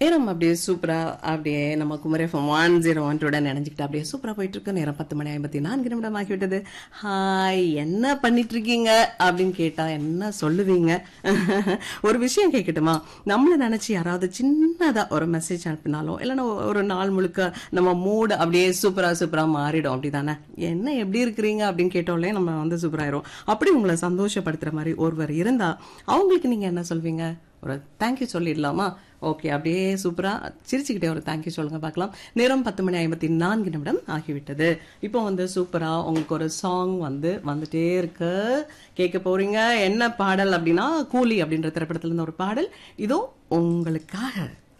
நேரம் அப்படியே சூப்பரா அப்படியே நம்ம Kumari FM one zero one டூட நினைஞ்சுக்கிட்டு அப்படியே சூப்பரா போயிட்டு இருக்கு நேரம் பத்து மணி ஐம்பத்தி நான்கு நிமிடம் ஆகிவிட்டது ஹாய் என்ன பண்ணிட்டு இருக்கீங்க அப்படின்னு கேட்டா என்ன சொல்லுவீங்க ஒரு விஷயம் கேட்கட்டுமா நம்மள நினைச்சு யாராவது சின்னதா ஒரு மெசேஜ் அனுப்பினாலும் இல்லைன்னா ஒரு நாள் முழுக்க நம்ம மூடு அப்படியே சூப்பரா சூப்பரா மாறிடும் அப்படிதானே என்ன எப்படி இருக்கிறீங்க அப்படின்னு கேட்டோம்லே நம்ம வந்து சூப்பராயிரும் அப்படி உங்களை சந்தோஷப்படுத்துற மாதிரி ஒருவர் இருந்தா அவங்களுக்கு நீங்க என்ன சொல்வீங்க ஒரு தேங்க்யூ சொல்லிடலாமா ஓகே அப்படியே சூப்பரா சிரிச்சுக்கிட்டே ஒரு தேங்க்யூ சொல்லுங்க பார்க்கலாம் நேரம் பத்து மணி ஐம்பத்தி நான்கு நிமிடம் ஆகிவிட்டது இப்போ வந்து சூப்பரா உங்களுக்கு ஒரு சாங் வந்து வந்துட்டே இருக்கு கேட்க போறீங்க என்ன பாடல் அப்படின்னா கூலி அப்படின்ற திரைப்படத்துல இருந்து ஒரு பாடல் இதோ உங்களுக்காக